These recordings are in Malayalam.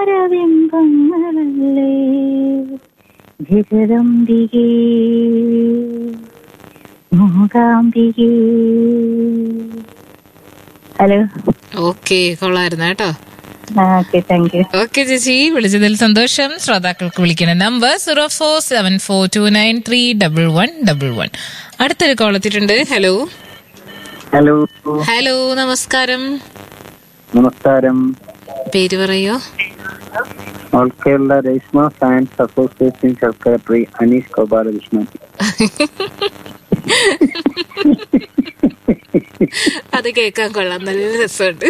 താരബിംബങ്ങളല്ലേ ജഗദംബികേ മൂകാംബികേ ഹലോ ഓക്കെ കൊള്ളായിരുന്നു കേട്ടോ ഓക്കെ താങ്ക് യു ഓക്കെ ചേച്ചി വിളിച്ചതിൽ സന്തോഷം ശ്രോതാക്കൾക്ക് വിളിക്കുന്ന number zero four seven four two nine three double one double one അടുത്തൊരു കോൾ എത്തിയിട്ടുണ്ട് ഹലോ ഹലോ ഹലോ നമസ്കാരം നമസ്കാരം പേര് പറയോ all Kerala Reshma science association secretary Aneesh Gopalakrishnan അത് കേൾക്കാൻ കൊള്ളാം നല്ല രസമുണ്ട്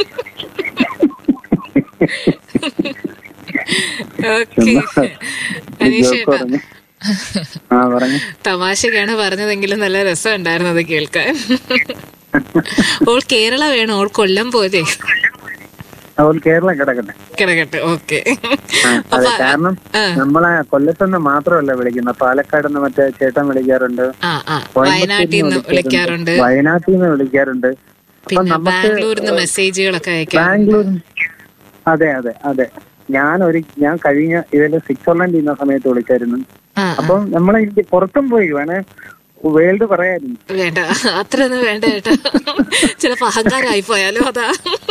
ഓക്കെ അനീഷ് ജോക്ക് പറഞ്ഞു ആ പറഞ്ഞു തമാശക്കാണ് പറഞ്ഞതെങ്കിലും നല്ല രസമുണ്ടായിരുന്നു അത് കേൾക്കാൻ ഓൾ കേരള വേണം ഓൾ കൊല്ലം പോലെ ഓൾ കേരളം കിടക്കട്ടെ കിടക്കട്ടെ ഓക്കെ ആ, അതെ കാരണം ആ. നമ്മളെ കൊല്ലത്തുനിന്ന് മാത്രമല്ല വിളിക്കുന്നത് പാലക്കാട് നിന്ന് മറ്റേ ചേട്ടൻ വിളിക്കാറുണ്ട് ആ ആ കോയമ്പത്തൂരിൽ വയനാട്ടിൽ നിന്ന് വിളിക്കാറുണ്ട് വയനാട്ടിൽ നിന്ന് വിളിക്കാറുണ്ട് അപ്പൊ പിന്നെ നമുക്ക് ബാംഗ്ലൂരിൽ നിന്ന് മെസ്സേജുകളൊക്കെ അയക്കാം ബാംഗ്ലൂർ അതെ അതെ അതെ ഞാൻ ഒരു ഞാൻ കഴിഞ്ഞ ഇതിൽ സ്വിറ്റ്സർലൻഡ് ചെയ്യുന്ന സമയത്ത് വിളിച്ചായിരുന്നു ആ ആ. അപ്പം നമ്മളെ ഇന്ത്യ പുറത്തും പോയി വേണേ വേൾഡ് പറയായിരുന്നു വേണ്ട അത്രയൊന്നും വേണ്ട ചേട്ടാ ചിലപ്പോ അഹങ്കാരമായി പോയാലോ അതാ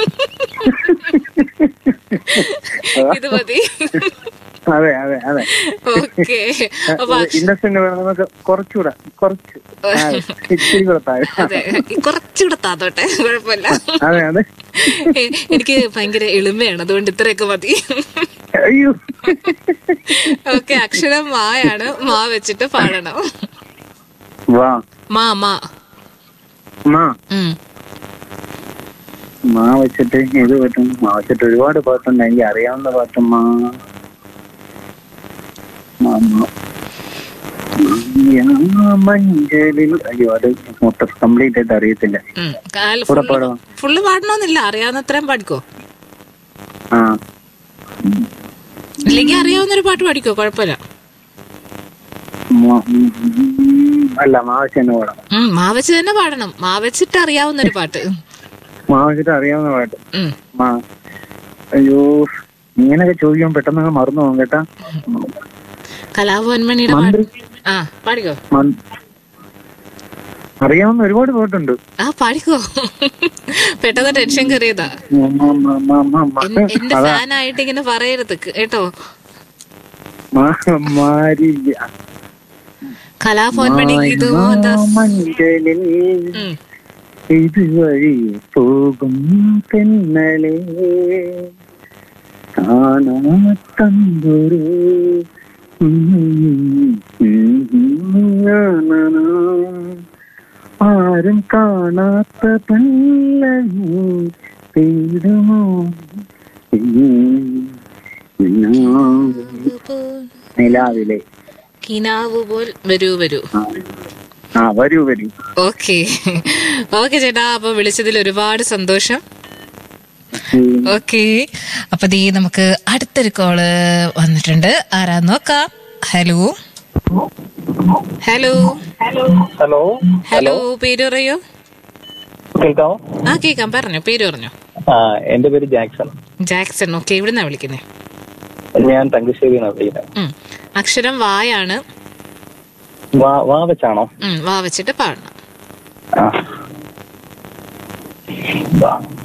ഇത് മതി അതെ അതെ അതെ ഓക്കെ അപ്പൊ ഇൻഡസ്ട്രിന് വേണം നമുക്ക് കുറച്ചുകൂടെ കുറച്ച് ആ, ഇച്ചിരി കൂടെ താഴെ അതെ കുറച്ചുകൂടെ താത്തോട്ടെ കുഴപ്പമില്ല അതെ അതെ എ- എനിക്ക് ഭയങ്കര എളിമയാണ് അതുകൊണ്ട് ഇത്രയൊക്കെ മതി അയ്യോ ഓക്കെ അക്ഷരം മായാണ് മാ വെച്ചിട്ട് പാടണം വാ മാ മാ മാ ഉം. മാ വെച്ചിട്ട് ഇത് പറ്റും മാ വെച്ചിട്ട് ഒരുപാട് പാട്ടുണ്ട് എനിക്ക് അറിയാവുന്ന പാട്ട് മാ മാ, മാ. മാ, മഞ്ചലിൽ അയ്യോ അത് മൊത്തം കംപ്ലീറ്റ് ആയിട്ട് അറിയത്തില്ല ഉം. കാൽ കൂടെ ഫുള്ള് പാടുമോ? ഫുള്ള് പാടണമെന്നില്ല അറിയാവുന്നത്രയും പാടിക്കോ ആ ഇല്ലെങ്കിൽ അറിയാവുന്നൊരു പാട്ട് പാടിക്കോ കുഴപ്പമില്ല മാ- ഉം, അല്ല മാ വെച്ച് തന്നെ പാടാം ഉം, മാ വെച്ച് തന്നെ പാടണം മാ വെച്ചിട്ട് അറിയാവുന്നൊരു പാട്ട് മാ വെച്ചിട്ട് അറിയാവുന്ന പാട്ട് ഉം. മാ അയ്യോ ഇങ്ങനെയൊക്കെ ചോദിക്കാൻ പെട്ടെന്ന് അങ്ങ് മറന്നു പോകും കേട്ടാ കലാഭവൻ മണിയുടെ മന്ത്രി. പാട്ട് ആ പാടിക്കോ മ- അറിയാവുന്ന ഒരുപാട് പാട്ടുണ്ട് ആ പാടിക്കോ പെട്ടെന്ന് ടെൻഷൻ കയറിയതാ മ- മ- മ- മ- മ- മ- എൻ- എന്റെ അതാ ഫാനായിട്ട് ഇങ്ങനെ പറയരുത് കേട്ടോ മ- മാരിയ കലാഭവൻ മണി ഗീതു മോഹൻദാസ് മഞ്ചലിൽ ഉം. ഇതുവഴി പോകും തെന്നലെ കാണാത്തമ്പൊരു ആരും കാണാത്ത പല്ലവി തേടുമോ നിലാവിലെ കിനാവ് പോൽ വരൂ വരൂ ആ. ആ വരൂ വരൂ ഓക്കെ ഓക്കെ ചേട്ടാ അപ്പൊ വിളിച്ചതിൽ ഒരുപാട് സന്തോഷം ഉം. ഓക്കെ അപ്പൊ ദീ നമുക്ക് അടുത്തൊരു കോള് വന്നിട്ടുണ്ട് ആരാ നോക്കാം ഹലോ ഹലോ ഹലോ ഹലോ പേര് പറയോ കേൾക്കാമോ ആ കേക്കാം പറഞ്ഞോ പേര് പറഞ്ഞോ ആ എന്റെ പേര് ജാക്സൺ ജാക്സൺ ഓക്കെ എവിടുന്നാ വിളിക്കുന്നേ ഞാൻ തങ്കശ്ശേരിയാണ് വിളിക്കുന്നത് ഉം. അക്ഷരം വായാണ് വാ വാ വെച്ചാണോ ഉം, വാ വെച്ചിട്ട് പാടണം ആ വാ